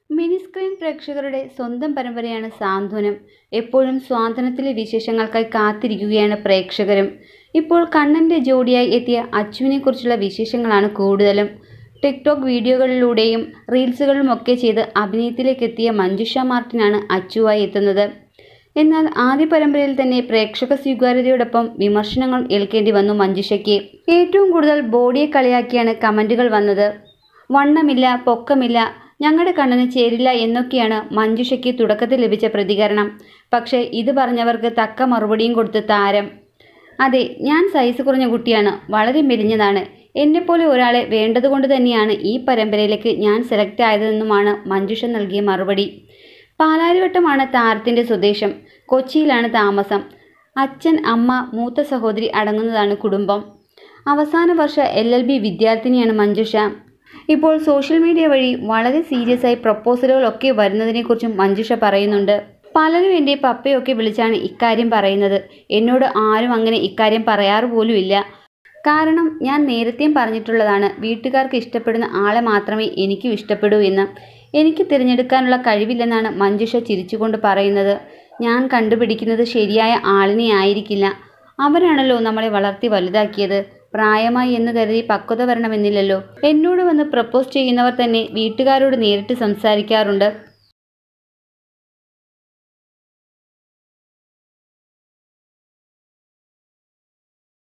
mini screen പ്രേക്ഷകരുടെ സ്വന്തം പരമ്പരയാണ് സാന്ത്വനം എപ്പോഴും സ്വാതന്ത്ര്യത്തിലെ വിശേഷങ്ങൾക്കായി കാത്തിരിക്കുകയാണ് പ്രേക്ഷകരും ഇപ്പോൾ കണ്ണൻ്റെ ജോഡിയായി എത്തിയ അച്ചുവിനെക്കുറിച്ചുള്ള വിശേഷങ്ങളാണ് കൂടുതലും ടിക്ടോക്ക് വീഡിയോകളിലൂടെയും റീൽസുകളുമൊക്കെ ചെയ്ത് അഭിനയത്തിലേക്ക് എത്തിയ മഞ്ജുഷ മാർട്ടിനാണ് അച്ചുവായി എത്തുന്നത് എന്നാൽ ആദ്യ പരമ്പരയിൽ തന്നെ പ്രേക്ഷക സ്വീകാര്യതയോടൊപ്പം വിമർശനങ്ങൾ ഏൽക്കേണ്ടി വന്നു മഞ്ജുഷയ്ക്ക് ഏറ്റവും കൂടുതൽ ബോഡിയെ കളിയാക്കിയാണ് കമൻറ്റുകൾ വന്നത് വണ്ണമില്ല പൊക്കമില്ല ഞങ്ങളുടെ കണ്ണിന് ചേരില്ല എന്നൊക്കെയാണ് മഞ്ജുഷയ്ക്ക് തുടക്കത്തിൽ ലഭിച്ച പ്രതികരണം പക്ഷേ ഇത് പറഞ്ഞവർക്ക് തക്ക മറുപടിയും കൊടുത്ത് താരം അതെ ഞാൻ സൈസ് കുറഞ്ഞ കുട്ടിയാണ് വളരെ മെലിഞ്ഞതാണ് എന്നെപ്പോലെ ഒരാളെ വേണ്ടതുകൊണ്ട് തന്നെയാണ് ഈ പരമ്പരയിലേക്ക് ഞാൻ സെലക്ട് ആയതെന്നുമാണ് മഞ്ജുഷ നൽകിയ മറുപടി പാലാരിവട്ടമാണ് താരത്തിൻ്റെ സ്വദേശം കൊച്ചിയിലാണ് താമസം അച്ഛൻ അമ്മ മൂത്ത സഹോദരി അടങ്ങുന്നതാണ് കുടുംബം അവസാന വർഷ എൽ എൽ ബി വിദ്യാർത്ഥിനിയാണ് മഞ്ജുഷ ഇപ്പോൾ സോഷ്യൽ മീഡിയ വഴി വളരെ സീരിയസ് ആയി പ്രപ്പോസലുകളൊക്കെ വരുന്നതിനെക്കുറിച്ചും മഞ്ജുഷ പറയുന്നുണ്ട് പലരും എൻ്റെ പപ്പയൊക്കെ വിളിച്ചാണ് ഇക്കാര്യം പറയുന്നത് എന്നോട് ആരും അങ്ങനെ ഇക്കാര്യം പറയാറ് പോലുമില്ല കാരണം ഞാൻ നേരത്തെയും പറഞ്ഞിട്ടുള്ളതാണ് വീട്ടുകാർക്ക് ഇഷ്ടപ്പെടുന്ന ആളെ മാത്രമേ എനിക്കും ഇഷ്ടപ്പെടൂ എന്ന് എനിക്ക് തിരഞ്ഞെടുക്കാനുള്ള കഴിവില്ലെന്നാണ് മഞ്ജുഷ ചിരിച്ചുകൊണ്ട് പറയുന്നത് ഞാൻ കണ്ടുപിടിക്കുന്നത് ശരിയായ ആളിനെ ആയിരിക്കില്ല അവരാണല്ലോ നമ്മളെ വളർത്തി വലുതാക്കിയത് പ്രായമായി എന്ന് കരുതി പക്വത വരണമെന്നില്ലല്ലോ എന്നോട് വന്ന് പ്രപ്പോസ് ചെയ്യുന്നവർ തന്നെ വീട്ടുകാരോട് നേരിട്ട് സംസാരിക്കാറുണ്ട്